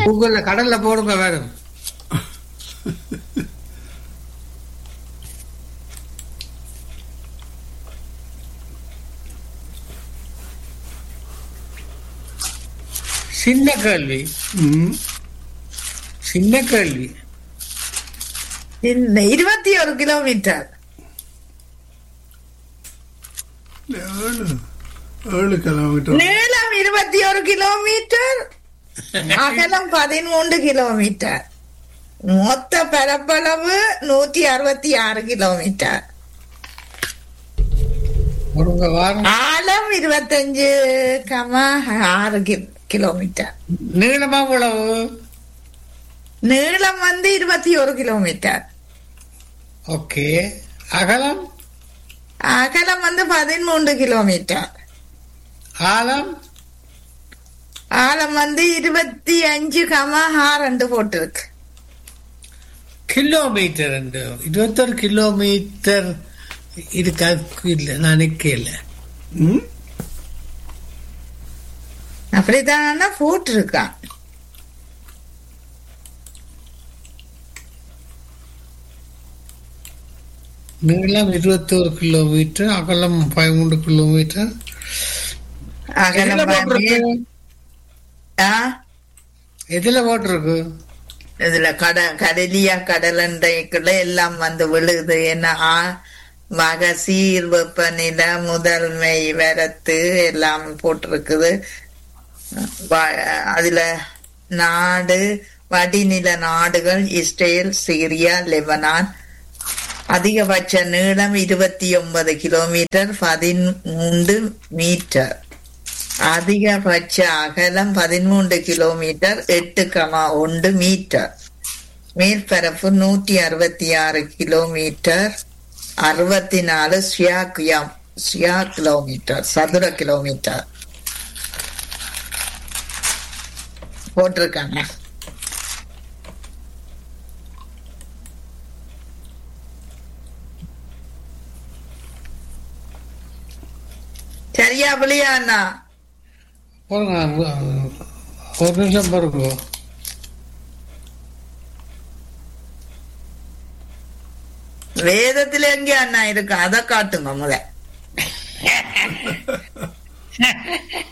கூகுள்ல கடல்ல போடுங்க வேணும் சின்ன கேள்வி ம். சின்ன கேள்வி இந்த இருபத்தி ஒரு கிலோமீட்டர் ஏழு ஏழு கிலோமீட்டர் நீளம் இருபத்தி ஒரு கிலோமீட்டர் அகலம் பதிமூன்று கிலோமீட்டர் மொத்த பரப்பளவு நூத்தி அறுபத்தி ஆறு கிலோமீட்டர் ஒருங்க வாரம் ஆழம் இருபத்தஞ்சு கமா ஆறு கி- கிலோமீட்டர் நீளமா உழவு நீளம் வந்து இருபத்தி ஒரு கிலோமீட்டர் ஓகே அகலம் அகலம் வந்து பதிமூன்று கிலோமீட்டர் ஆழம் ஆழம் வந்து இருபத்தி அஞ்சு கமா ஆறு போட்டிருக்கு கிலோமீட்டர் என்று இருபத்தொரு கிலோமீட்டர் இதுக்கு அதுக்கு இல்லை நான் நிக்கல ம்? அப்படித்தான போட்டிருக்கான் நீளம் இருபத்தோரு கிலோமீட்டர் அகலம் பதிமூன்று கிலோமீட்டர் அகலம் எதுல போட்டிருக்கு வந்து- ஆ எதுல போட்டிருக்கு இதுல கட கடலியா கடலண்டைக்குள்ள எல்லாம் வந்து விழுகுது என்ன ஆ, மகசீர் வெப்பநிலை முதன்மை வரத்து எல்லாம் போட்டிருக்குது வ- அதுல நாடு வடிநில நாடுகள் இஸ்ரேல் சிரியா லெபனான் அதிகபட்ச நீளம் இருபத்தி ஒன்பது கிலோமீட்டர் பதிமூன்று மீட்டர் அதிகபட்ச அகலம் பதிமூன்று கிலோமீட்டர் எட்டு கமா ஒன்று மீட்டர் மேற்பரப்பு நூற்றி அறுபத்தி ஆறு கிலோமீட்டர் அறுபத்தி நாலு ஸ்வியா ஸ்வியா கிலோமீட்டர் சதுர கிலோமீட்டர் போட்டிருக்காங்க சரியா புளியா அண்ணா பாருங்க ஒரு நிமிஷம் பாருங்க வேதத்துல எங்க அண்ணா இருக்கு அதை காட்டுங்க முத